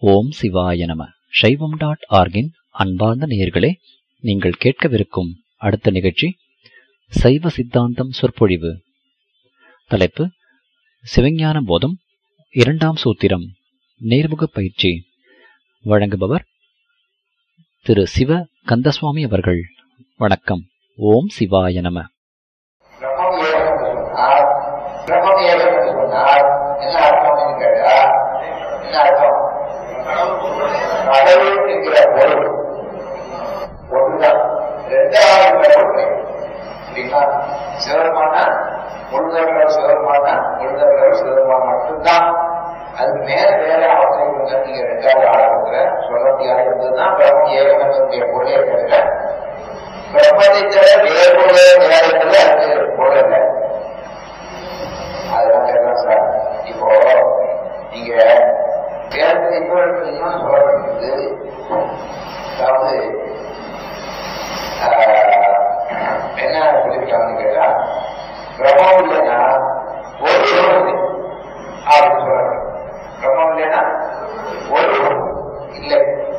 ஓம் சிவாய நம சைவம் டாட் ஆர்கின் அன்பார்ந்த நேயர்களே நீங்கள் கேட்கவிருக்கும் அடுத்த நிகழ்ச்சி சைவ சித்தாந்தம் சொற்பொழிவு தலைப்பு சிவஞான போதம் இரண்டாம் சூத்திரம் நேர்முக பயிற்சி வழங்குபவர் திரு சிவ கந்தசுவாமி அவர்கள் வணக்கம் ஓம் சிவாய நம பிரம்மம் ஏகம் என்று சொன்னார் பிரம்மம் ஏகம் என்று சொன்னார் என்ன அர்த்தம் கேட்டா என்ன அர்த்தம் கடவுள் என்கிற பொருள் ஒன்றுதான் இரண்டாவது கடவுள் அப்படின்னா சிவருமானா முழுதற்கடவுள் சிவருமானா முழுதற்கடவுள் சிவருமான் மட்டும்தான் அதுக்கு மேல வேற அவசியம் நீங்க ரெண்டாவது ஆளுங்கிற சொல்ல முடியாது என்பதுதான் பிரம்மம் ஏகம் என்பதனுடைய பொருளே தவிர பிரம்மத்தை தவிர வேறு பொருளே கிடையாது அது பொருள் இல்லை அதெல்லாம் கேட்கலாம் சார் இப்போ நீங்க வேறு இப்பொழுதுலாம் சொல்லப்படுகிறது அதாவது ஆஹ், என்ன சொல்லியிருக்காங்கன்னு கேட்டா பிரம்மம் இல்லைன்னா ஒரு பொருள் இல்லை அப்படின்னு சொல்றாங்க பிரம்மம் இல்லைன்னா ஒரு பொருள் இல்லை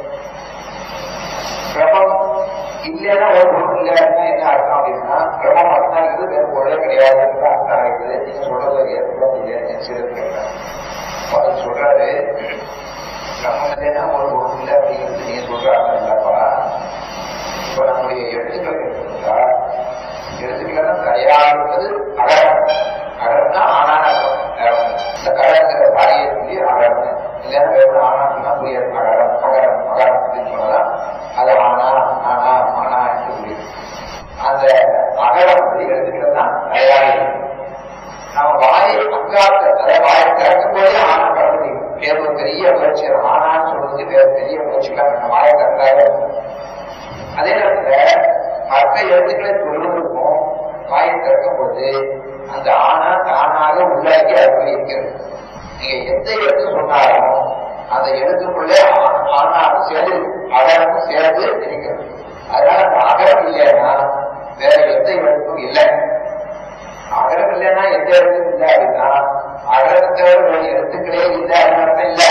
பிரம்மம் இல்லைன்னா ஒரு பொருள் இல்லைன்னா என்ன அர்த்தம் அப்படின்னா பிரம்மம் அர்த்தம் இருக்குது வேறு பொருளே கிடையாதுன்னு அர்த்தம் ஆகிடுது நீங்க சொல்றதை ஏற்பட முடியாது சிறப்பு கேட்கிறேன் அது சொல்றாரு பிரம்மம் இல்லைன்னா ஒரு பொருள் இல்லை அப்படிங்கிறது நீங்க சொல்ற அர்த்தம் இல்லப்பா இப்ப நம்முடைய எழுத்துக்கள் எடுத்துக்கிட்டா எழுத்துக்கள் தயாரிப்பது அகரம் அகரம்னா ஆனான அர்த்தம். அகரம். இந்த கடற்கிற வாரியை சொல்லி அகரம் இல்லைன்னா வேறு ஆனான்னா புரியாது அகரம் அகரம் அகரம் அப்படின்னு சொன்னதான் அது ஆனா ஆனா ஆனா என்று புரியுது அந்த அகரம் வந்து எழுத்துக்கள் தான் தயாரி நம்ம வாயை அக்காத்த அதாவது வாயை திறக்கும் போதே ஆனா கடந்து வேறு ஒரு பெரிய முயற்சி ஆனான்னு சொல்றது வேறு பெரிய முயற்சிலாம் நம்ம வாயை திறந்தாலே அதே நேரத்துல மற்ற எழுத்துக்களை சொல்வதற்கும் வாயை திறக்கும் போது அந்த ஆனா தானாக உள்ளாக்கி அருள் இருக்கிறது நீங்க எந்த எழுத்து சொன்னாலும் அந்த எழுத்துக்குள்ளே ஆ- ஆனாலும் சேர்ந்து அகரமும் சேர்ந்து இருக்கிறது அதனால அந்த அகரம் இல்லைன்னா வேற எந்த எழுத்தும் இல்லை அகரம் இல்லைன்னா எந்த எழுத்தும் இல்லை அப்படின்னா அகரத்தை தவிர வேறு எழுத்துக்களே இல்லை அப்படின்னு அர்த்தம் இல்லை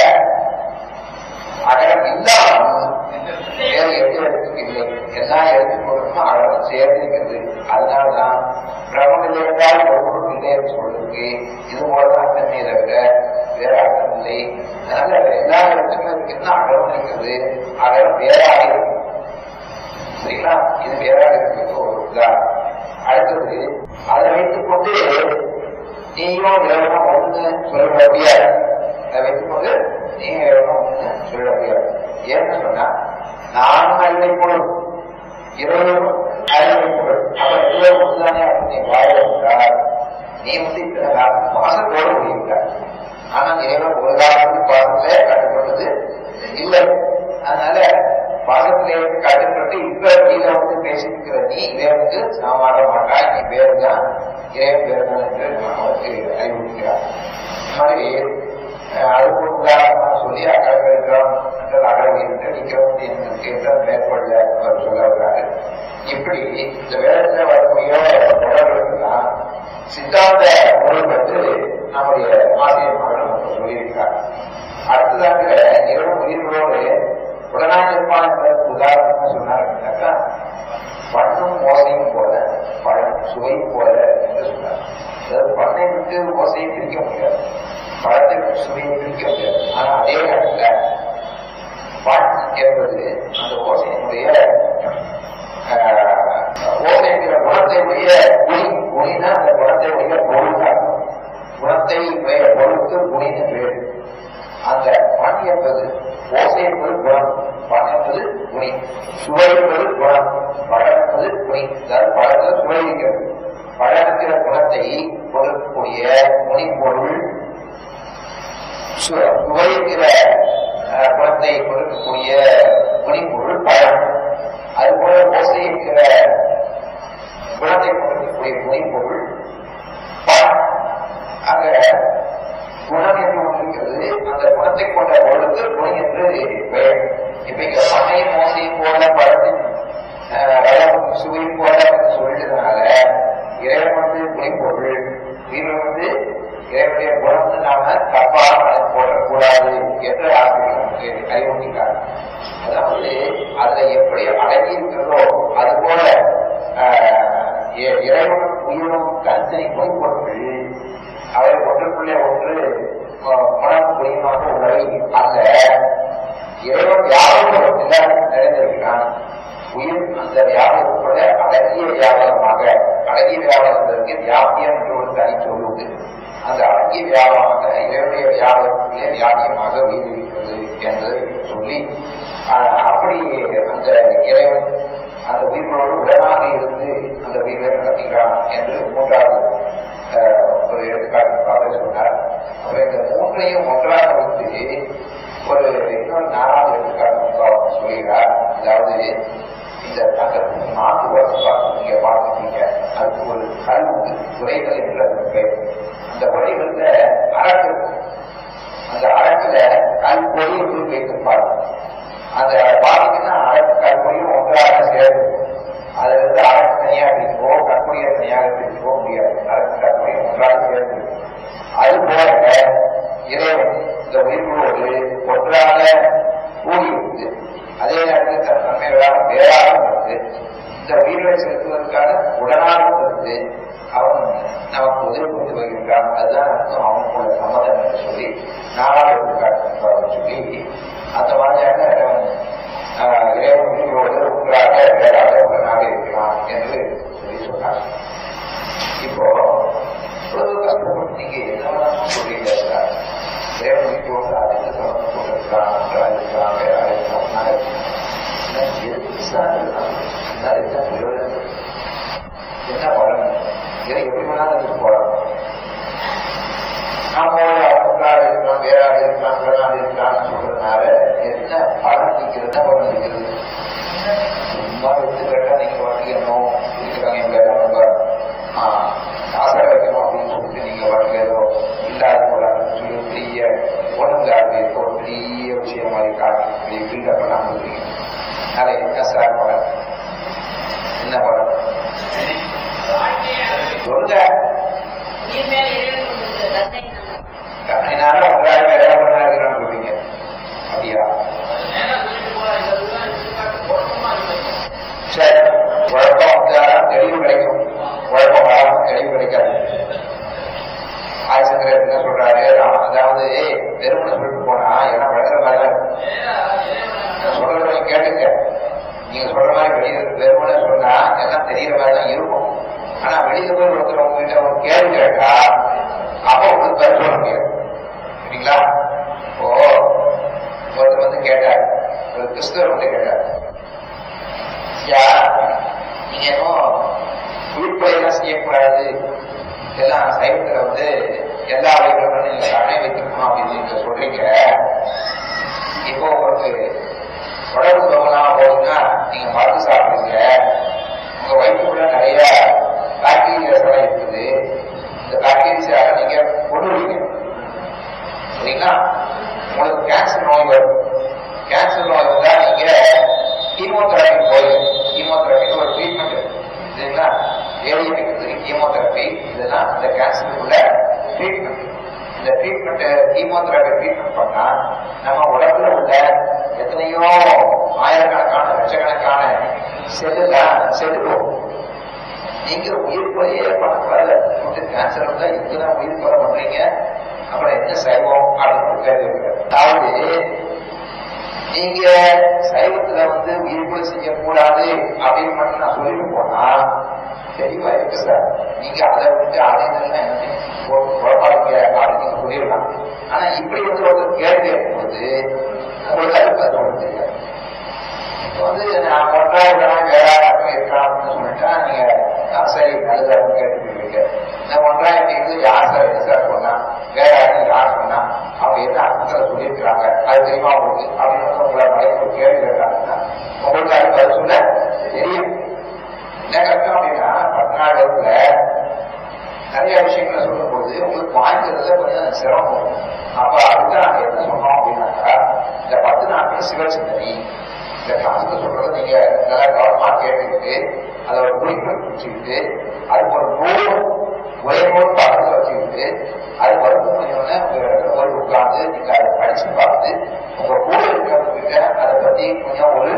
அகரம் இல்லாமல் வேறு எந்த எழுத்தும் இல்லை எல்லா எழுத்துக்களுக்கும் அகரம் சேர்ந்திருக்கிறது அதனாலதான் பிரம்மம் இருந்தால் ஒவ்வொன்றும் இல்லை என்று சொல்றதுக்கு இது போலதான் அர்த்தமே தவிர வேற அர்த்தம் இல்லை அதனால எல்லா எழுத்துக்களும் இருக்குன்னா அகரம் இருக்கிறது அகரம் வேறாக இருக்கு சரிங்களா இது வேறாக இருக்கிறது ஒரு உதாரணம் அடுத்தது அதை வைத்துக் கொண்டு நீயும் இறைவனும் ஒண்ணு சொல்ல முடியாது அதை வைத்துக் கொண்டு நீங்க இறைவனும் ஒண்ணு சொல்ல முடியாது ஏன்னு சொன்னா நானும் அறிவை பொருள் இறைவனும் அறிவை பொருள் அப்ப இறைவன் ஒன்றுதானே அப்படின்னு நீ வாழ என்றால் நீ வந்து இத்தனை காலம் பாசத்தோடு முடியுங்க ஆனா இறைவன் ஒரு காலத்துக்கு பாசத்திலே கட்டுப்பட்டது இல்லை அதனால பாசத்திலே கட்டுப்பட்டு இப்ப கீழே வந்து பேசியிருக்கிற நீ இறைவனுக்கு சமமாக மாட்டாய் நீ பேருதான் இறைவன் பேருதான் என்று நமக்கு அறிவுறுத்துகிறார் இந்த மாதிரி அஹ், அதுக்கு ஒரு உதாரணமாக சொல்லி அகரம் இருக்கிறோம் என்றால் அகரம் இருந்து நிற்கிறோம் என்று என்ற மேற்கொள்ள அவர் சொல்ல வர்றாரு இப்படி இந்த வேதத்தில் வரக்கூடிய தொடர்களுக்கெல்லாம் சித்தாந்த பொருள் வந்து நம்முடைய ஆசிரியர்கள் நமக்கு சொல்லியிருக்கிறார் அடுத்ததாக இரவு உயிர்களோடு உடனாக இருப்பான் என்ற உதாரணம் சொன்னார் பண்ணும் ஓசையும் போல பழம் சுவை போல என்று சொன்னார் அதாவது பண்ணை விட்டு ஓசையை பிரிக்க முடியாது பழத்தை விட்டு சுவையை பிரிக்க முடியாது ஆனா அதே நேரத்துல பண் என்பது அந்த ஓசையினுடைய ஆஹ், ஓசைங்கிற குணத்தையுடைய குணி குணினா அந்த குணத்தையுடைய பொருள் தான் குணத்தை உடைய பொருளுக்கு குணின்னு பேரு அந்த பண் என்பது ஓசை என்பது குணம் பண் என்பது குணி சுவை என்பது குணம் பழம் என்பது குணி அதாவது பழத்தில் சுவை இருக்கிறது பழகிற குணத்தை கொடுக்கக்கூடிய குணி பொருள் சு- சுவைக்கிற அஹ், குணத்தை கொடுக்கக்கூடிய குணிப்பொருள் பழம் அதுபோல ஓசைக்கிற குணத்தை கொடுக்கக்கூடிய குணிப்பொருள் பழம் அங்க குணம் என்று ஒன்று இருக்கிறது அந்த குணத்தை கொண்ட பொருளுக்கு குணம் என்று பெயர் இப்ப இங்க பண்ணையும் மோசையும் போல பழத்தின் அஹ், ரகம் சுவையும் போல என்று சொல்லிட்டதுனால இறைவன் வந்து குணிப்பொருள் இவன் வந்து இறைவனுடைய குணம்னு நாம தப்பாக மனதில் போடக்கூடாது என்று இறைவன் வியாபகத்தில் நிறைந்திருக்கிறான் உயிர் அந்த வியாபகத்தோட அடங்கிய வியாபகமாக அடங்கிய வியாபகத்திற்கு வியாபியம் என்று ஒரு தனி சொல்லுவது அந்த அடங்கிய வியாபகமாக இறைவனுடைய வியாபகத்திலே வியாபியமாக உயிர் இருக்கிறது என்று சொல்லி ஆஹ், அப்படி அந்த இறைவன் அந்த உயிர்களோடு உடனாக இருந்து அந்த உயிரை நடத்துகிறான் என்று மூன்றாவது ஆஹ், ஒரு எடுத்துக்காட்டுக்காக சொன்னார் அப்ப இந்த மூன்றையும் ஒன்றாக வைத்து ஒரு இன்னொரு நாலாவது எடுத்துக்காட்டு சொல்கிறார் அதாவது இந்த அந்த நான்கு வருஷம் நீங்க பார்த்துட்டீங்க அதுக்கு ஒரு கல் உண்டு துறைகள் என்ற ஒரு பெயர் அந்த வழிகளில் அரக்கு இருக்கும். அந்த அரக்குல கல் பொறி என்று வைத்திருப்பார் அந்த பாத்தீங்கன்னா அரக்கு கல்பொழியும் ஒன்றாக சேர்ந்து அதுல இருந்து அரக்கு தனியாக பிரிக்கவோ கற்பொழியை தனியாக பிரிக்கவோ முடியாது அரக்கு கற்பொழியும் ஒன்றாக சேர்ந்து அது போல இறைவன் இந்த உயிர்களோடு ஒன்றாக கூடி இருந்து அதே நேரத்தில் தன் நன்மைகளாக வேறாக இருந்து இந்த உயிர்களை செலுத்துவதற்கான உடனாக இருந்து அவன் நமக்கு உதவி புரிந்து வருகின்றான் அதுதான் அர்த்தம் அவனுக்குள்ள சம்மதம் என்று சொல்லி நாலாவது எடுத்துக்காட்டு சொல்லி அந்த மாதிரியாக இறைவன் ஆஹ், இறைவன் உயிர்களோடு ஒன்றாக வேறாக உடனாக இருக்கிறான் என்று சொல்லி சொன்னார் இப்போ இவ்வளவு கஷ்டப்பட்டு நீங்க என்ன வேணாலும் சொல்றீங்க சார் இறைவன் உயிர்களோடு அதிக சமத்து கொண்டிருக்கிறான் ஒன்றாக இருக்கிறான் வேறாக இருக்கிறான் எதுக்கு சார் இதெல்லாம்? இதனால என்ன பிரயோஜனம் என்ன பலன் இதை எப்படி வேணாலும் இதுக்கு போறாங்க நாம ஒன்றாக இருக்கலாம் வேறாக இருக்கலாம் உடனாக இருக்கலாம்னு சொல்றதுனால என்ன பலன் நீக்கிறது என்ன பலன் இருக்கிறது சும்மா எடுத்து கேட்டா நீங்க வாங்கிக்கணும் இருக்கிறாங்க எங்க ரொம்ப ஆசை வைக்கணும் அப்படின்னு சொல்லிட்டு நீங்க வாங்க ஏதோ இல்லாத போறாங்கன்னு சொல்லி ஒரு பெரிய ஒழுங்காக ஒரு பெரிய விஷயம் மாதிரி காட்டி பெரிய பில்டப் பண்ணாம இருக்கீங்க அதனால என்ன சார் பலன் என்ன பலன் சொல்லுங்க கண்ணினால உங்களால வேற பண்ணா இருக்கிறான்னு சொல்றீங்க அப்படியா சரி குழப்பம் வந்தாலும் தெளிவு கிடைக்கும் குழப்பம் வராம தெளிவு கிடைக்காது ஆதிசங்கரர் என்ன சொல்றாரு அதாவது வெறுமனை சொல்லிட்டு போனா என்ன விளக்குற மாதிரி தான் இருக்கும். நான் சொல்றத நீங்க கேட்டுங்க நீங்க சொல்ற மாதிரி வெளியே வெறுமனை சொன்னா எல்லாம் தெரியற மாதிரி தான் இருக்கும் ஆனா வெளியில போய் ஒருத்தர் உங்ககிட்ட ஒரு கேள்வி கேட்டா அப்ப உங்களுக்கு பதில் சொல்ல முடியாது சரிங்களா இப்போ ஒருத்தர் வந்து கேட்டார் ஒரு கிறிஸ்தவர் வந்து கேட்டார் ஐயா நீங்க இன்னும் உயிர்ப்படையெல்லாம் செய்யக்கூடாது எல்லாம் சைவத்துல வந்து எல்லா வகைகளும் நீங்க அணை வைக்கணும் அப்படின்னு நீங்க சொல்றீங்க இப்போ உங்களுக்கு உடம்பு சோகலாம் போகுதுன்னா நீங்க மருந்து சாப்பிடுறீங்க உங்க வயிற்றுக்குள்ள நிறைய பாக்டீரியாஸ் எல்லாம் இருக்குது இந்த பாக்டீரியாஸால நீங்க கொண்டுடுவீங்க சரிங்களா உங்களுக்கு கேன்சர் நோய் வரும் கேன்சர் நோய் வந்தா நீங்க கீமோதெரபி போய் கீமோதெரபின்னு ஒரு ட்ரீட்மெண்ட் சரிங்களா ஏரியா கீமோதெரபி இதெல்லாம் இந்த கேன்சருக்குள்ள ட்ரீட்மெண்ட் இந்த ட்ரீட்மெண்ட் கீமோதெரபி ட்ரீட்மெண்ட் பண்ணா நம்ம உடம்புல உள்ள எத்தனையோ ஆயிரக்கணக்கான லட்சக்கணக்கான செல்லுலாம் செத்து போகும் நீங்க உயிர் கொலையே பண்ணக்கூடாது உங்களுக்கு கேன்சர் வந்தா இதுதான் உயிர் கொலை பண்றீங்க அப்புறம் என்ன சைவம் அப்படின்னு ஒரு கேள்வி இருக்கு அதாவது நீங்க சைவத்துல வந்து உயிர் கொலை செய்யக்கூடாது அப்படின்னு மட்டும் நான் சொல்லிட்டு போனா தெளிவா இருக்கு சார் நீங்க அதை விட்டு அதை இதெல்லாம் என்ன குழப்பாங்க அப்படின்னு நீங்க சொல்லிடலாம் ஆனா இப்படி வந்து ஒரு கேள்வி கேட்கும்போது உங்களுக்கு அது பதில் சொல்ல தெரியாது இப்போ வந்து நான் ஒன்றா இருக்கலாம் வேற யாரும் இருக்கலாம் அப்படின்னு சொல்லிட்டா நீங்க "ஆ, சரி நல்லது அப்படின்னு கேட்டுருவீங்க நான் ஒன்றா இருக்கு யார் சார் என்ன சார் சொன்னா வேற யாரும் யார் சொன்னா அவங்க என்ன அர்த்தத்தை சொல்லியிருக்கிறாங்க அது தெரியுமா உங்களுக்கு அப்படின்னு வந்து உங்களை மலைக்கு ஒரு கேள்வி கேட்டாங்கன்னா உங்களுக்கு அது பதில் சொல்ல தெரியும் என்ன கஷ்டம் அப்படின்னா பதினாலு வகுப்புல நிறைய விஷயங்களை சொல்லும் பொழுது உங்களுக்கு வாங்கிக்கிறதுல கொஞ்சம் சிரமம் வரும். அப்ப அதுக்கு நாங்க என்ன சொன்னோம் அப்படின்னாக்கா இந்த பத்து நாட்கள் சிவச்சிந்தனை இந்த கிளாஸ்ல சொல்றத நீங்க நல்லா கவனமா கேட்டுக்கிட்டு அதை ஒரு குறிப்பு வச்சுக்கிட்டு அதுக்கு ஒரு நூல் ஒரே நூல் பக்கத்துல வச்சுக்கிட்டு அது வந்து கொஞ்சம் உங்க இடத்துல போய் உட்கார்ந்து நீங்க அதை படிச்சு பார்த்து உங்க கூட இருக்கிறவங்க அதை பத்தி கொஞ்சம் ஒரு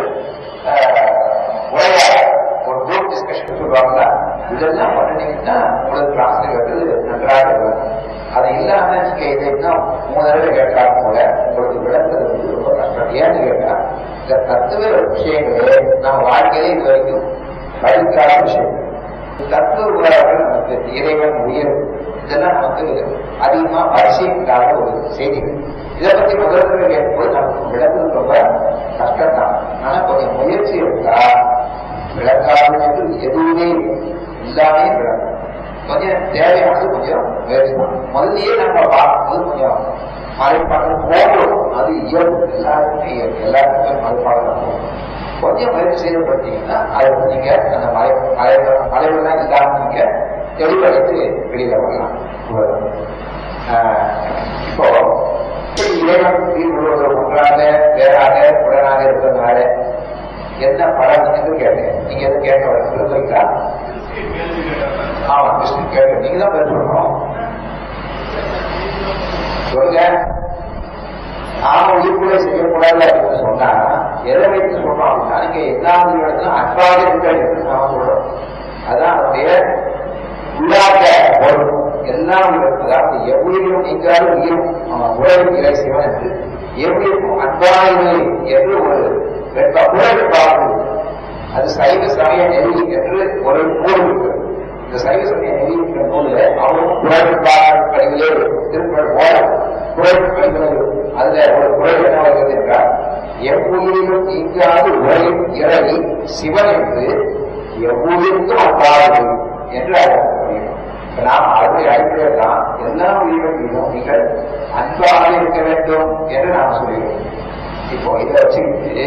உரையாடல் ஒரு குரூப் டிஸ்கஷன் சொல்லுவாங்களா இதெல்லாம் பண்ணிட்டீங்கன்னா உங்களுக்கு கிளாஸ்ல கேட்டது நன்றாக இருக்கும் அது இல்லாம நீங்க இதை இன்னும் மூணு தடவை கேட்டாலும் கூட உங்களுக்கு விளக்குறது வந்து ரொம்ப கஷ்டம் ஏன்னு கேட்டா இந்த தத்துவ விஷயங்களே நம்ம வாழ்க்கையில இது வரைக்கும் படிக்காத விஷயம் தத்துவ உலகம் நமக்கு இறைவன் உயிர் இதெல்லாம் நமக்கு அதிகமா பரிசீலிக்காத ஒரு செய்திகள் இதை பத்தி முதல்ல கேட்கும்போது நமக்கு விளக்குறது ரொம்ப கஷ்டம் தான் ஆனா கொஞ்சம் முயற்சி எடுத்தா விளக்காது என்று எதுவுமே எல்லாமே விளக்கும் கொஞ்சம் தேவையானது கொஞ்சம் முயற்சி தான் முதல்லயே நம்ம பார்க்கும்போது கொஞ்சம் மலைப்பாடல் போகும் அது இயல்பு எல்லாருக்குமே இயல்பு எல்லாருக்குமே மலைப்பாடல் போகும் கொஞ்சம் முயற்சி செய்து பார்த்தீங்கன்னா அது நீங்க அந்த மலை மலை மலைவெல்லாம் இல்லாம நீங்க தெளிவடைத்து வெளியில வரலாம் ஆஹ் இப்போ இப்படி இறைவன் உயிர் ஒன்றாக வேறாக உடனாக இருக்கிறதுனால என்ன பலன் என்று கேட்டேன் நீங்க எதுவும் கேட்க வர விரும்புறீங்களா ஆமா கிருஷ்ணன் கேட்க நீங்க தான் பேர் சொல்லணும் சொல்லுங்க நாம உயிர்ப்புகளை செய்யக்கூடாது அப்படின்னு சொன்னா எதை வைத்து சொல்றோம் அப்படின்னா நீங்க எல்லா இடத்துலும் அன்பாக இருக்க என்று நாம சொல்றோம் அதான் அதனுடைய உள்ளாக்க பொருள் எல்லாம் அதாவது எவ்வுயிரும் நீங்காத உயிரும் உலகின் இறை சிவன் என்று எவ்வுயிருக்கும் அன்பாக என்று ஒரு உலகப்பாடு அது சைவ சமய நெறி என்று ஒரு நூல் இருக்கு இந்த சைவ சமய நெறி என்ற நூலில் அவரும் குரல் படிகளே திருக்குறள் போல குரல் படிகளே அதுல ஒரு குரல் என்ன வருகிறது என்றால் எவ்வுயிரிலும் நீங்காது உலகின் இறை சிவன் என்று எவ்வுயிருக்கும் அப்பாது என்று அறிவிக்கப்படுகிறது நாம் அதனுடைய அடிப்படையில் தான் எல்லா உயிரிலும் நீங்கள் அன்பாக இருக்க வேண்டும் என்று நாம் சொல்கிறோம் இப்போ இதை வச்சுக்கிட்டு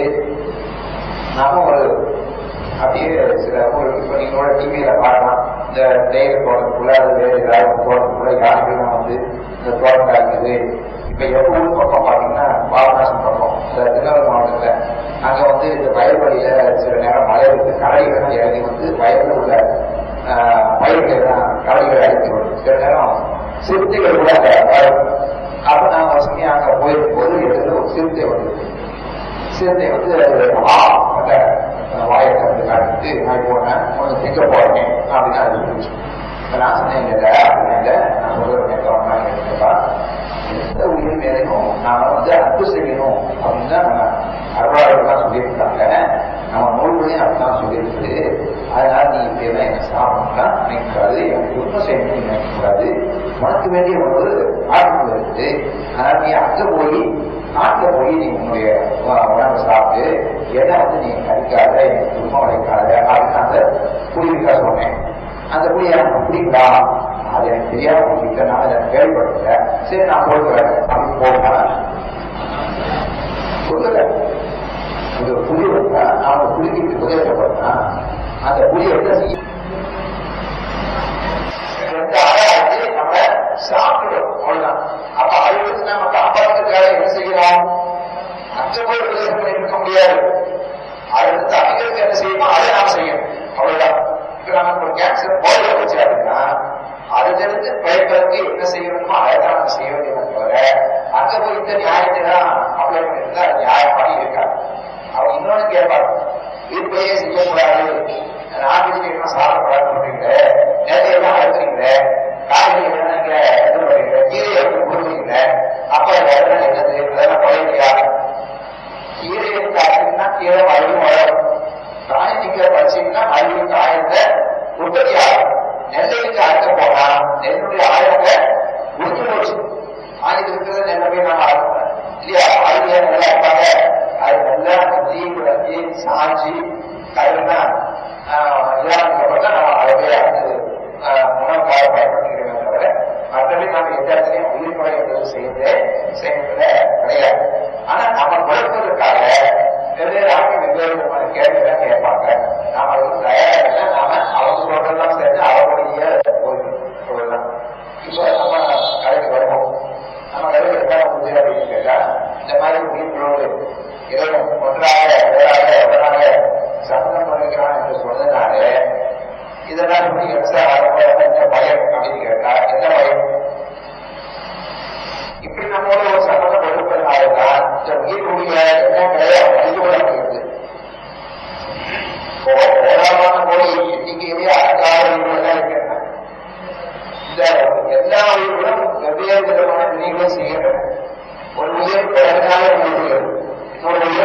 நாம ஒரு அப்படியே சில ஒரு இப்போ நீங்களோட டிவியில பார்க்கலாம் இந்த தேயிலை தோட்டத்துக்குள்ள அது வேறு ஏதாவது தோட்டத்துக்குள்ள யானைகள்லாம் வந்து இந்த தோட்டம் காய்க்குது இப்ப எப்ப ஊர் பக்கம் பார்த்தீங்கன்னா பாபநாசம் பக்கம் இந்த திருநெல்வேலி மாவட்டத்துல அங்க வந்து இந்த வயல்வெளியில சில நேரம் மழை வந்து கடலைகள் இறங்கி வந்து வயல்ல உள்ள பயிர்கள் எல்லாம் கடலைகளை அழைத்து வரும் சில நேரம் சிறுத்தைகள் கூட அங்க வரும் அப்ப நான் ஒரு சமயம் அங்க போயிருக்கும் போது எதிர்த்து ஒரு சிறுத்தை வந்து சிறுத்தை வந்து ஆ அந்த வாயை கண்டு காட்டிட்டு நான் போனேன் உனக்கு திங்க போறேன் அப்படின்னு அது சொல்லிச்சு நான் சொன்னேன் இல்லை அப்படின்னா நான் சொல்றேன் கேட்கறா எந்த உயிர் மேலையும் நாம வந்து அன்பு செய்யணும் அப்படின்னு தான் நம்ம அறுவாளர்கள்லாம் சொல்லியிருக்காங்க நம்ம நூல்களையும் அப்படிதான் சொல்லியிருக்கு அதனால நீ இப்படி எல்லாம் என்ன சாப்பிடலாம் நினைக்கக்கூடாது எனக்கு உண்மை செய்யணும்னு நினைக்கக்கூடாது உனக்கு வேண்டிய ஒரு ஆட்கள் இருக்குது அதனால நீ அங்க போய் நாட்டில் போய் நீ உன்னுடைய உணவை சாப்பிட்டு என்ன வந்து நீ கடிக்காத எனக்கு துன்பம் அடைக்காத அப்படின்னு அந்த புரிவிக்கா சொன்னேன் அந்த புரிய எனக்கு பிடிக்கலா அது எனக்கு தெரியாம பிடிக்கல நான் அதை கேள்விப்பட்டல சரி நான் போடுறேன் அப்படின்னு போட்டேன் சொல்லல ஒரு புலி வந்தா அவன் புலிக்கு உதவிப்பட்டா அந்த புலி என்ன செய்யும் நம்ம சாப்பிடுறோம் அவ்வளவுதான் அப்ப அது வந்து நம்ம காப்பாற்றுறதுக்காக என்ன செய்யலாம் மற்றவர்கள் உபதேசம் பண்ணி இருக்க முடியாது அது வந்து அவங்களுக்கு என்ன செய்யுமோ அதை நாம் செய்யணும் அவ்வளவுதான் இப்ப நமக்கு ஒரு கேன்சர் போதை வச்சு அப்படின்னா அதிலிருந்து பிழைப்பதற்கு என்ன செய்யணுமோ அதை தான் நம்ம செய்ய வேண்டியதை தவிர அங்க போய் இந்த நியாயத்தை தான் அப்ளை பண்ணிருந்தா நியாயமாக இருக்காது அவங்க இன்னொன்னு கேட்பாங்க வீட்டையே செய்யக்கூடாது நான்வெஜிடேரியன் சாப்பிடக்கூடாது பண்றீங்க நேற்றையெல்லாம் எடுத்துறீங்க காய்கறி என்ன நீங்க இது பண்றீங்க கீரையை எடுத்து கொடுக்குறீங்க அப்ப அதெல்லாம் என்னது அதெல்லாம் குறையிலையா கீரை எடுத்து ஆச்சுன்னா கீரை மறுபடியும் வளரும் காய் நீங்க வச்சீங்கன்னா மறுபடியும் காயத்தை உற்பத்தி ஆகும் நெல்லைக்கு அறுக்க போனா நெல்லுடைய ஆழத்தை முடிஞ்சு போச்சு ஆயுத இருக்கிறத நெல்லை போய் நாம அறுக்கணும் இல்லையா ஆயுத நல்லா இருப்பாங்க அது நல்லா தீ விளக்கி சாஞ்சி கருனா இல்லாமப்பட்ட நம்ம அதை போய் அறுத்து உணவுக்காக பயன்படுத்திக்கிறோமே தவிர மற்றபடி நம்ம எந்த இடத்துலையும் உயிர் முறை என்பது செய்யறது செய்யறதுல கிடையாது ஆனா நம்ம குழப்பதற்காக வெவ்வேறு ஆட்கள் வெவ்வேறு விதமான கேள்விகளை கேட்பாங்க நாம அதுக்கு தயாரில்லை நாம அவங்க சொல்றதெல்லாம் சேர்ந்து அவருடைய சொல்லலாம் இப்போ நம்ம கடைக்கு வருவோம் நம்ம கடைக்கு என்ன முடியும் அப்படின்னு கேட்டா இந்த மாதிரி உயிர்களோடு இறைவன் ஒன்றாக வேறாக ஒன்றாக சம்பந்தம் பண்ணிக்கிறான் என்று சொன்னதுனால இதெல்லாம் எப்படி எக்ஸ்ட்ரா என்ன பயம் அப்படின்னு கேட்டா என்ன பயம் இப்படி நம்மளோட ஒரு சம்பந்தம் கொடுப்பதனாலதான் இந்த உயிருடைய என்ன கிடையாது அறிந்து கொள்ள முடியுது போராமான போய் எண்ணிக்கையிலே அழகாக உயிர்களாக இருக்கின்றன இந்த எல்லா உயிர்களும் வெவ்வேறு விதமான வினைகளை செய்கின்றன ஒரு உயிர் பிறந்தாலே உயிர்கள் இன்னொரு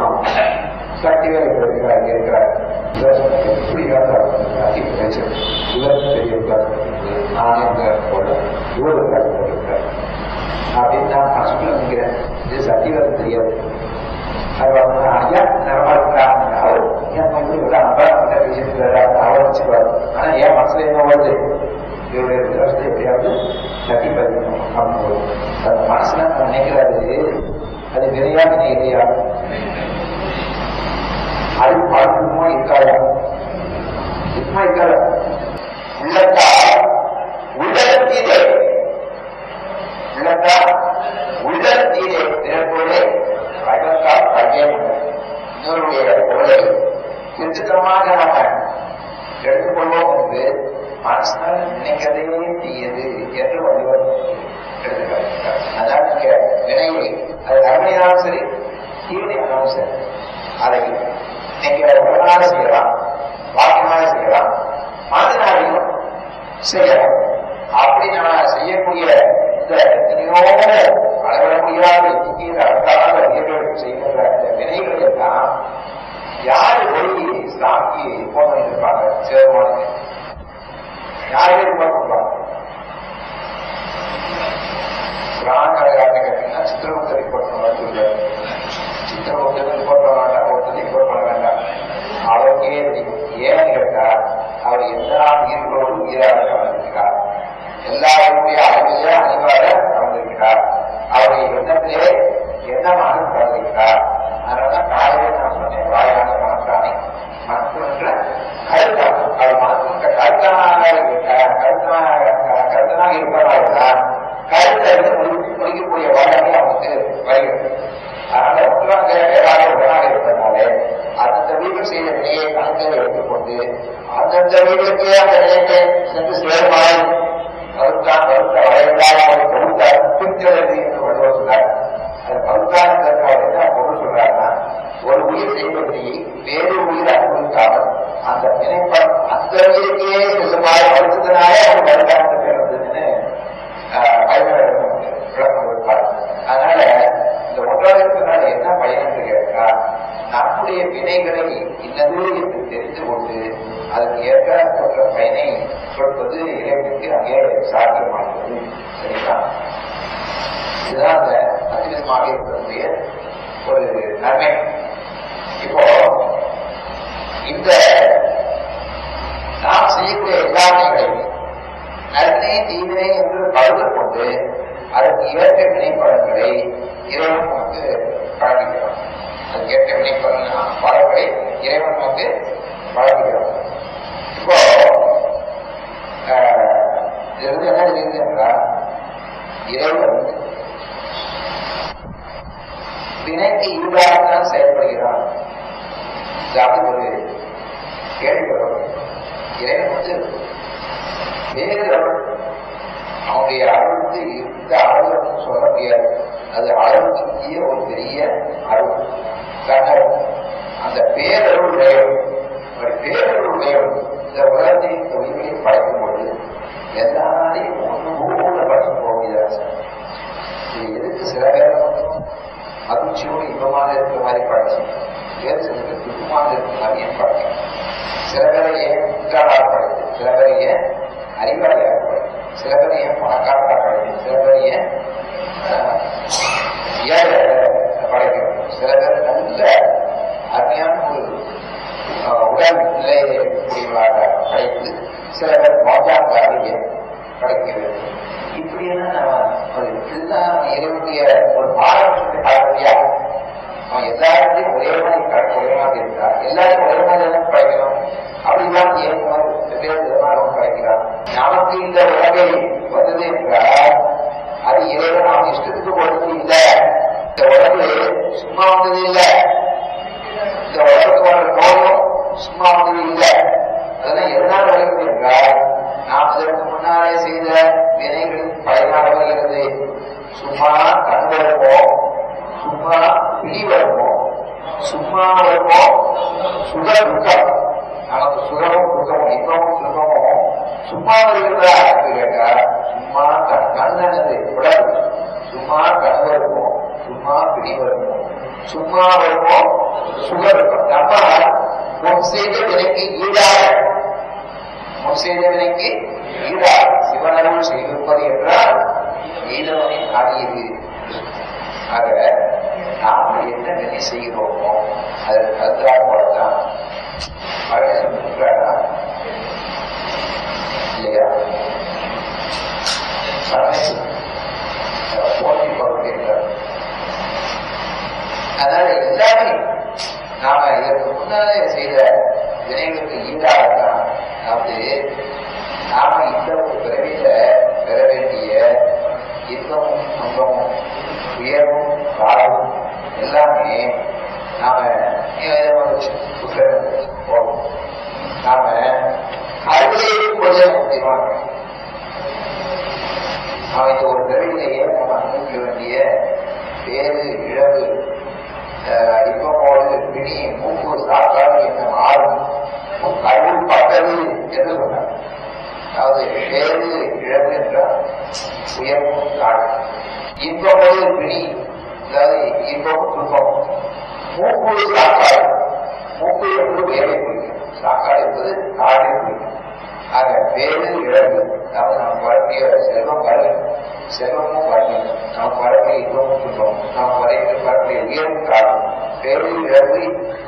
சக்தி வேலை இருக்கிறார் இருக்கிறார் இவர் எப்படி இருந்தார் அதி பேச்சு இவர் பெரியவர் நான் எங்க போல இவர் இருக்கிறார் அப்படின்னு நான் மனசுக்குள்ள நினைக்கிறேன் இது சத்தியவரம் தெரியாது அவர் ஐயா நிறமா இருக்கிறார் அவர் என் வந்து விட அன்பா கிட்ட பேசிட்டு அவர் வச்சுக்குவார் ஆனா என் மனசுல என்ன வருது இவருடைய ருத்ராட்சத்தை எப்படியாவது தட்டி பதிக்கணும் அப்படின்னு அது மனசுல நான் நினைக்கிறாரு அது விரையா வினை இல்லையா அது பார்க்கணுமா இருக்காதா இருக்குமா இருக்காதா உள்ளத்தா உள்ளத்தீரே உள்ளத்தா உள்ளத்தீரே பிறப்போலே அகத்தா பகையம் இன்னொருடைய பொருளை திருத்தமாக நாம எடுத்துக்கொள்வோம் என்று மனசினால் நினைக்கிறதே தீயது என்று வள்ளுவர் எடுத்துக்காட்டுகிறார் அதான் நீங்க வினையை அது நன்மையானாலும் சரி தீவினையானாலும் சரி அதை நீங்க உடனாக செய்யலாம் வாக்கியமாக செய்யலாம் மனதினாலையும் செய்யலாம் அப்படி நான் செய்யக்கூடிய இந்த எத்தனையோ அளவிட முடியாத எண்ணிக்கையில் அடக்காத அறிஞர்கள் செய்கின்ற இந்த வினைகள் எல்லாம் யாரு போய் சாக்கி போன இருப்பாங்க சிவபெருமானுக்கு யாருமே ரிப்போர்ட் பண்ணுவாங்க பிராணகாரத்தை கேட்டீங்கன்னா சித்திரகுப்த ரிப்போர்ட் பண்ண சொல்றாரு சித்திரகுப்தர் ரிப்போர்ட் பண்ண வேண்டாம் ஒருத்தர் ரிப்போர்ட் பண்ண வேண்டாம் அவருக்கே தெரியும் ஏன்னு கேட்டா அவர் எல்லா உயிர்களோடும் உயிராக கலந்திருக்கிறார் எல்லாருடைய அறிவிலே அறிவாக கலந்திருக்கிறார் அவருடைய எண்ணத்திலே எண்ணமாக கலந்திருக்கிறார் அதனாலதான் காலையிலே நான் சொன்னேன் வாயான மனத்தானே மனத்துன்ற கருத்தான் அவர் மனத்துன்ற கருத்தனாக கருத்தனாக கருத்தனாக இருப்பதால்தான் கருத்தறிந்து முடிவு முடிக்கக்கூடிய வல்லமை அவனுக்கு வருகிறது அதனால உத்தரவாக வேறாக உடனாக இருப்பதனாலே அந்தந்த வீட்டில் செய்த நிலையை கணக்கில் எடுத்துக்கொண்டு அந்தந்த வீட்டுக்கு அந்த நிலையை சென்று சேர்மாய் வருத்தான் வருத்த வரையில்லாத ஒரு பொருத்தார் பிரித்தெழுதி என்று வள்ளுவர் சொன்னார் அது பகுத்தான அவர் என்ன பொருள் சொல்றாருன்னா ஒரு உயிர் செய்வதை வேறு உயிர் அனுபவிக்காமல் அந்த நினைப்பம் அந்த உயிருக்கே செல்லுமாறு வருத்ததுனால அவர் வருத்தான பேர் வந்ததுன்னு விளக்கம் கொடுப்பார் அதனால இந்த ஒன்றாக இருக்கிறனால என்ன பயன் என்று கேட்டா நம்முடைய வினைகளை இன்னது என்று தெரிந்து கொண்டு அதற்கு ஏற்ற பயனை கொடுப்பது இறைவனுக்கு அங்கே சாத்தியமாகிறது சரிங்களா இதுதான் அந்த அத்தியமாக இருக்கக்கூடிய ஒரு நன்மை இப்போ இந்த நாம் செய்யக்கூடிய எல்லா வினைகளையும் நன்மை தீவினை என்று பகிர்ந்து கொண்டு அதற்கு ஏற்ற வினைப்படங்களை இறைவன் வந்து வழங்குகிறான் அதுக்கு ஏற்ற வினைப்படங்கள் படங்களை இறைவன் வந்து வழங்குகிறான் இப்போ இது வந்து என்ன தெரியுது என்றால் இறைவன் வினைக்கு ஈடாகத்தான் செயல்படுகிறான் இதாவது ஒரு கேள்வி வரும் இறைவன் வந்து வேறு அவனுடைய அருளுக்கு இந்த அருள்னு சொல்ல முடியாது அது அருளுக்கு ஒரு பெரிய அருள் கண்ணர் அந்த பேரருள் உடையவன் ஒரு பேரருள் உடையவன் இந்த உலகத்தை இந்த உயிரை படைக்கும் பொழுது எல்லாரையும் ஒன்று ஊர்ல படைச்சு போக முடியாது இது எதுக்கு சில பேரை மட்டும் மகிழ்ச்சியோடு இன்பமாக இருக்கிற மாதிரி படைச்சு வேறு சிலருக்கு துன்பமாக இருக்கிற மாதிரியே படைச்சு சில பேரை ஏன் முட்டாளாக படைத்து சில பேரை ஏன் அறிவாளியாக படைத்து சில பேர் ஏன் பணக்காரராக படைக்கும் சில பேர் ஏன் ஏழை படைக்கும் சில பேர் நல்ல அருமையான ஒரு உடல் நிலையை இருக்கக்கூடியவராக படைத்து சில பேர் மோஜாக்காரியை படைக்கிறது இப்படியெல்லாம் நம்ம ஒரு இதுதான் இறைவனுடைய ஒரு பாரம்பரியத்தை பார்க்கறியா அவன் எல்லாருக்கும் ஒரே மாதிரி கரெக்ட் ஒரே மாதிரி இருக்கா எல்லாரும் ஒரே மாதிரி தான் படைக்கணும் அப்படிலாம் ஏன் வெவ்வேறு விதமாக படைக்கிறான் நமக்கு இந்த உலகை வந்தது என்றால் அது இறைவன் அவன் இஷ்டத்துக்கு கொடுத்தது இல்லை இந்த உலகு சும்மா வந்தது இல்லை இந்த உலகத்துக்கு வர நோயும் சும்மா வந்தது இல்லை அதெல்லாம் எதனால் வருகிறது என்றால் நாம் இதற்கு முன்னாலே செய்த வினைகளின் பயனாக வருகிறது சும்மா கண் வருமோ சும்மா பிடி வருமோ சும்மா வருமோ சுக துக்கம் நமக்கு சுகமும் துக்கமும் இன்பமும் துன்பமும் சும்மா வருகிறதா என்று கேட்டா சும்மா கண் கண்ணனது உடல் சும்மா கண் வருமோ சும்மா பிடி வருமோ சும்மா வருமோ சுகர் இருக்கும் நம்ம முன் செய்த வினைக்கு ஈடாக முன் செய்த வினைக்கு ஈடாக சிவனருள் செய்விப்பது என்றால் ஈழவனின் அடியது ஆக நாம் என்ன வினை செய்கிறோமோ அதற்கு தகுந்தாற் போலத்தான் பரமேஸ்வரன் இருக்கிறாரா இல்லையா பரமேஸ்வரன் போட்டி கொடுக்கின்றார் அதனால எல்லாமே நாம இதற்கு முன்னாலே செய்த வினைகளுக்கு ஈடாகத்தான் அதாவது நாம இந்த ஒரு பிறவியில பெற வேண்டிய இன்பமும் துன்பமும் உயர்வும் தாழ்வும் எல்லாமே நாம போகும் நாம அறுபதே கொஞ்சம் முக்கியமாக அவன் இந்த ஒரு பிறவிலேயே நம்ம அனுபவிக்க வேண்டிய வேறு இழவு இன்பமோடு பிணி மூக்கு சாக்காடு என்ன மாறும் கடவுள் பட்டது என்று சொன்னார் அதாவது வேறு இழவு என்றால் உயர்வும் காடு இன்பமோடு பிணி அதாவது இன்பமும் துன்பம் மூக்கு சாக்காடு மூக்கு என்பது வேலை குறிக்கும் சாக்காடு என்பது காடை குறிக்கும் ஆக வேறு இழவு அதாவது நாம் வரக்கூடிய செல்வம் வரல செல்வமும் வரல நாம் வரக்கூடிய இன்பமும் துன்பம் நாம் வரைக்கு வரக்கூடிய உயர்வும் காலம் வேறு இழவு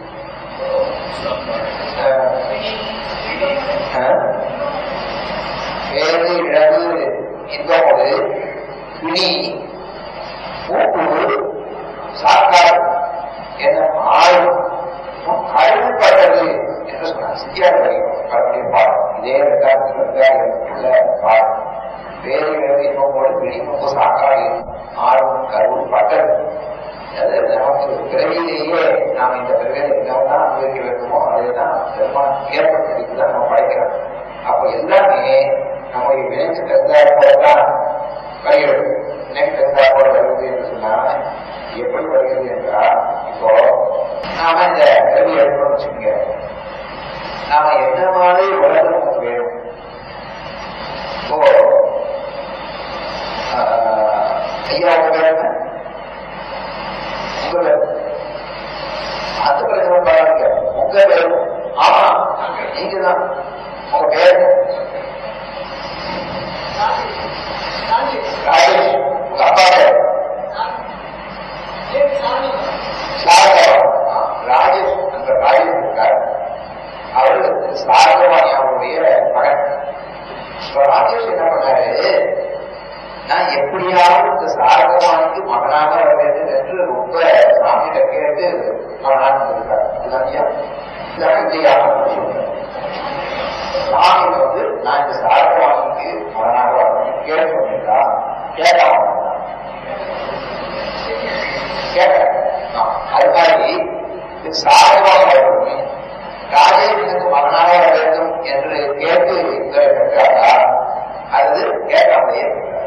வேறு இழவு இன்பமோடு துணி மூக்கு சாக்காடு என்ன ஆளும் கழுவுப்பட்டது என்று சொன்னார் சித்தியார் வரக்கூடிய பாடம் இதே ரெண்டாயிரத்தி பாடம் வேறு இழவு இன்பமோடு பிடி மூக்கு சாக்காடு ஆளும் கருவும் பட்டது அது நமக்கு பிறவியிலேயே நாம் இந்த பிறவியில் என்னவெல்லாம் அனுபவிக்க வேண்டுமோ அதுதான் பெருமான் ஏற்படுத்தி தான் நம்ம படைக்கிறோம் அப்ப எல்லாமே நம்முடைய வினைக்கு தகுந்தா போலதான் வருகிறது வினைக்கு தகுந்தா போல வருகிறது என்று சொன்னா எப்படி வருகிறது என்றால் இப்போ நாம இந்த கல்வி எடுக்கணும்னு வச்சுக்கோங்க நாம என்ன மாதிரி உலகம் நமக்கு வேணும் இப்போ ஐயா உங்க பேர் என்ன உங்க பேர் அந்த பிரச்சனை பாருங்க உங்க பேர் ஆமா நீங்க தான் உங்க பேர் ராஜேஷ் உங்க அப்பா பேர் ராஜேஷ் அந்த ராஜேஷ் இருக்கார் அவரு சாரதவாணி அவருடைய மகன் ராஜேஷ் என்ன பண்ணாரு நான் எப்படியாவது இந்த சாரதவாணிக்கு மகனாக வர வேண்டும் என்று ரொம்ப சாமியிட கேட்டு மகனாக இருக்கார் சாமி வந்து நான் இந்த சாரதவாணிக்கு மகனாக வரணும் கேட்டு பண்ணிருக்கா கேட்காம கேட்டேன் அது மாதிரி சாரதவாணி வரணும் ராஜேந்திரனுக்கு மகனாக வர வேண்டும் என்று கேட்டு இவரை பெற்றாரா அல்லது கேட்காமலேயே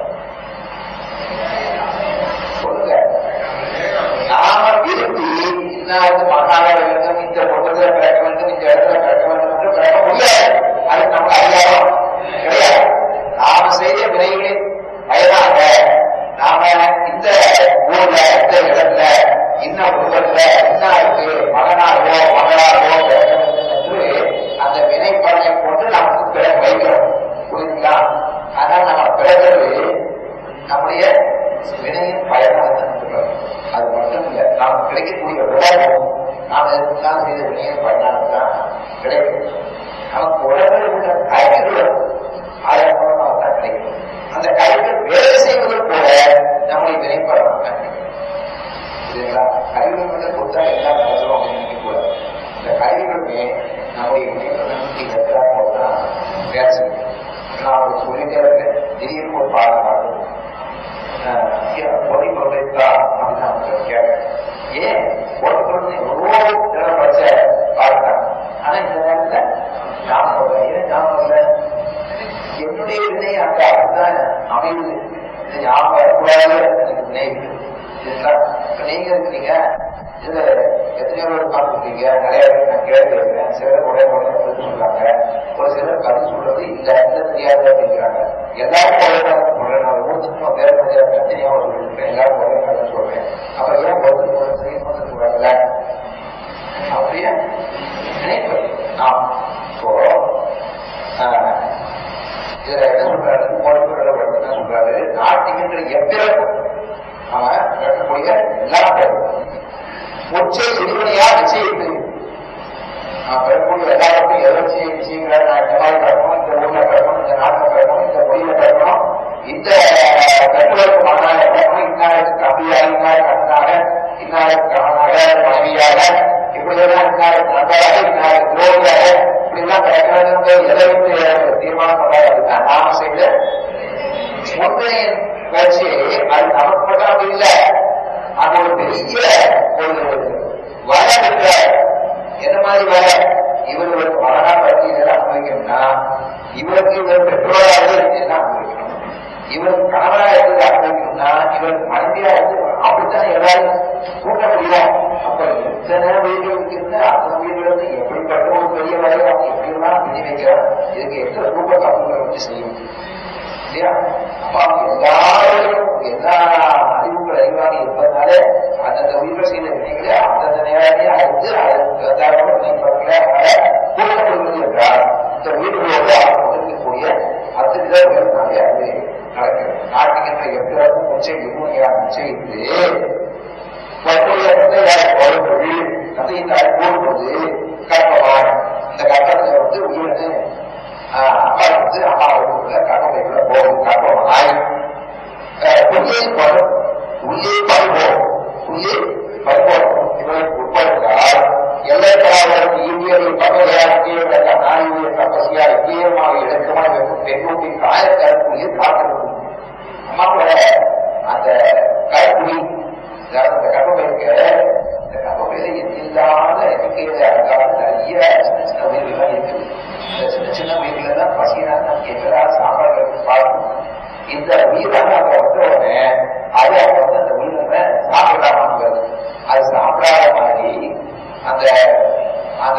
சொல்லுங்க நாம விரும்பி இன்னாருக்கு மகனாக வர வேண்டும் இந்த குடும்பத்துல பிறக்க வேண்டும் இந்த இடத்துல பிறக்க வேண்டும் என்று பிறக்க முடியாது அது நமக்கு அதிகாரம் கிடையாது நாம செய்த வினைகளின் பயனாக நாம இந்த ஊர்ல இந்த இடத்துல இன்ன குடும்பத்துல இன்னாருக்கு மகனாகவோ மகளாகவோ பிறக்க வேண்டும் என்று அந்த வினை பலனை கொண்டு நமக்கு பிறக்க வைக்கிறோம் புரியுதுங்களா ஆனால் நம்ம பிறக்கிறது நம்முடைய வினையின் பயனாக அது மட்டும் இல்லை நாம் கிடைக்கக்கூடிய உலகம் நாம் எதற்காக செய்த வினையின் பயனாக தான் கிடைக்கும் நமக்கு உலகில் உள்ள கருவிகள் அதன் மூலமாக தான் கிடைக்கும் அந்த கருவிகள் வேலை செய்வது போல நம்முடைய வினைப்படம் தான் கிடைக்கும் சரிங்களா கருவிகள் வந்து கொடுத்தா எல்லாம் நடத்துறோம் அப்படின்னு நினைக்கக்கூடாது இந்த கருவிகளுமே நம்முடைய வினைப்படத்துக்கு எதிராக போல தான் வேலை செய்யும் நான் ஒரு சொல்லிட்டே இருக்கேன் திடீர்னு ஒரு பாடம் பாடுவோம் பொறி கொள்ளைத்தா அப்படின்னு நான் கேட்டேன் ஏன் ஒரு குழந்தை எவ்வளோ நேரம் படிச்ச பாடுறாங்க ஆனா இந்த நேரத்துல ஞாபகம் இல்லை ஏன் ஞாபகம் இல்லை என்னுடைய வினை அந்த அதுதான் அமையுது இது ஞாபகம் வரக்கூடாது எனக்கு வினை இதுங்களா இப்ப நீங்க இருக்கிறீங்க இதுல எத்தனையோ பேர் பார்த்துருக்கீங்க நிறைய பேர் நான் கேட்டிருக்கேன் சிலர் உடனே உடனே பதில் சொல்றாங்க ஒரு சிலர் பதில் சொல்றது இல்ல இல்ல தெரியாது அப்படிங்கிறாங்க எல்லாரும் ஒரே நேரம் சொல்றேன் நான் ஒரு சும்மா பேர கொஞ்சம் தனியாக சொல்லிருக்கேன் எல்லாரும் ஒரே நேரம் சொல்றேன் அப்ப ஏன் பதில் சொல்றது சொல்றாங்கல்ல சொல்றாரு நாட்டுகின்ற எப்பிறக்கும் அவன் நடக்கக்கூடிய எல்லா பிறக்கும் உச்சை இடிமனையா நிச்சயித்து நான் பெறக்கூடிய எல்லாருக்கும் எதை செய்ய நிச்சயங்கிறார் நான் இந்த மாதிரி பிறக்கணும் இந்த ஊர்ல பிறக்கணும் இந்த நாட்டில் பிறக்கணும் இந்த மொழியில பிறக்கணும் இந்த கட்டுரைக்கு மகனாக பிறக்கணும் இன்னாருக்கு தம்பியாக இன்னாருக்கு அண்ணனாக இன்னாருக்கு கணவனாக மனைவியாக இப்படியெல்லாம் இன்னாருக்கு நண்பராக இன்னாருக்கு துரோகியாக இப்படிலாம் பிறக்கிறது எதை வந்து தீர்மானம் பண்றாரு அப்படின்னா நாம செய்த முன்னைய வச்சு அது நமக்கு மட்டும் அப்படி இல்லை அது ஒரு பெரிய ஒரு வர இருக்கிற என்ன மாதிரி வர இவர்களுக்கு மகனா பற்றி இதெல்லாம் அனுபவிக்கணும்னா இவருக்கு இவர் பெற்றோராக என்ன அனுபவிக்கணும் இவருக்கு கணவரா இருந்து அனுபவிக்கணும்னா இவருக்கு மனைவியா இருந்து அப்படித்தான் எல்லாரும் கூட்ட முடியும் அப்ப இத்தனை வீடுகளுக்கு இருந்து அத்தனை வீடுகளுக்கு எப்படிப்பட்ட ஒரு பெரிய வரையை அவங்க எப்படி எல்லாம் பிடி வைக்கிறார் இதுக்கு எத்தனை ரூப கப்புகளை வச்சு செய்யும் இல்லையா அப்ப அவங்க எல்லாரும் எல்லா அறிவுகள் அறிவாக இருப்பதனால அந்தந்த உயிர்கள் செய்த வினைகளை அந்தந்த நேரத்தையே அறிந்து அதற்கு தகுந்தாற்போல வினைப்படல கூட்டப்படுவது என்றால் இந்த உயிர்களோடு அவங்க இருக்கக்கூடிய அத்தனை உயர்ந்தாலே அது நடக்கிறது நாட்டுக்கின்ற எப்பிறக்கும் உச்சை விமுனையா நிச்சயித்து வரும்பொழுது கதையினால் போடும்போது கற்பவான் இந்த கற்பத்தில் வந்து உயிரினு அப்பா வந்து அம்மா உள்ள கற்பனைக்குள்ள போகும் கற்பமாய் உள்ளே வரும் உள்ளே பருவோம் உள்ளே பருவோம் இவருக்கு உட்படுத்தால் எல்லை பராவரம் ஈவியரை பகவையாக்கிய நாயுடைய தபசியா ஈயமாக இலக்கமாக இருக்கும் பெண்ணுடைய காயக்கருப்புள்ளில் காத்திருக்கும் அம்மாவோட அந்த கருப்புளி அதாவது இந்த கற்பமைக்கு இந்த கற்பமையில இல்லாத எண்ணிக்கையில அதாவது நிறைய சின்ன சின்ன உயிர்கள்லாம் இருக்குது இந்த சின்ன சின்ன உயிர்கள் தான் பசியினால் நமக்கு எதிராக சாப்பாடு பார்க்கணும் இந்த உயிராக அங்க வந்த உடனே அது அங்க வந்து அந்த உயிரினை சாப்பிடாம அது சாப்பிடாத மாதிரி அந்த அந்த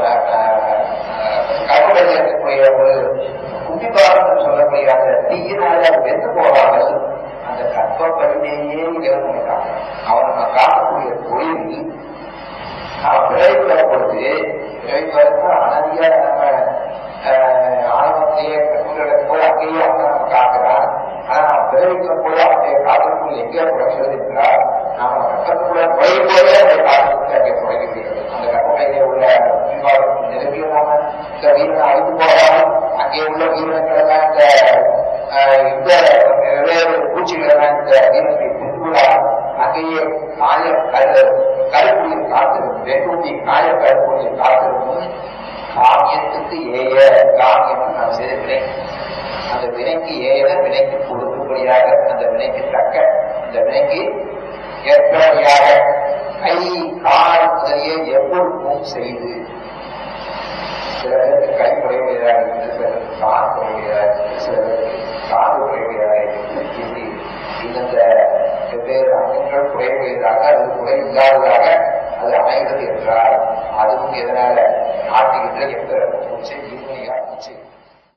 கற்பமையில் இருக்கக்கூடிய ஒரு குட்டிபாரம் சொல்லக்கூடிய அந்த தீயினால வெந்து போகாமல் அந்த கற்பப்படியிலேயே இறைவனை காக்கணும் அவன் நம்ம காக்கக்கூடிய தொழில் அவன் பிறகு வரும்பொழுது பிறகு வரும்போது அனதியா நம்ம ஆணவத்திலேயே கற்பங்களுக்கு போய் அங்கேயே அவன் நம்ம காக்கிறான் ஆனா நம்ம பிறவிக்கு போய் அவனுடைய காதலுக்குள் எங்கே குறைக்கிறது என்றால் நாம கற்பத்துக்குள்ள நுழையும் போதே அந்த காதலுக்கு அங்கே குறைக்கிறது அந்த கற்பனையிலே உள்ள விவாதம் நிரம்பியதாம இந்த உயிரினை அழிந்து போகாமல் அங்கே உள்ள உயிரினங்கள் எல்லாம் இந்த இந்த வெவ்வேறு பூச்சிகள் எல்லாம் இந்த உயிரினத்தை புரிந்துள்ளார் அங்கேயே காய கரு கருப்புளியில் காத்திருக்கும் வெண்குட்டி காய கருப்புளியில் காத்திருக்கும் காமியத்துக்கு ஏய காமியம் நான் செய்த வினை அந்த வினைக்கு ஏத வினைக்கு கொடுக்கும்படியாக அந்த வினைக்கு தக்க அந்த வினைக்கு ஏற்படியாக கை கால் முதலிய எப்பொழுதும் செய்து சில பேருக்கு கை குறைவுடையதாக இருக்குது சில பேருக்கு கால் குறைவுடையதாக இருக்குது சில பேருக்கு காது குறைவுடையதாக இருக்குது இப்படி இந்த வெவ்வேறு அங்கங்கள் குறைவுடையதாக அது குறை இல்லாததாக அது அமைகிறது என்றால் அதுவும் எதனால நாட்டுகின்ற எந்த உச்சை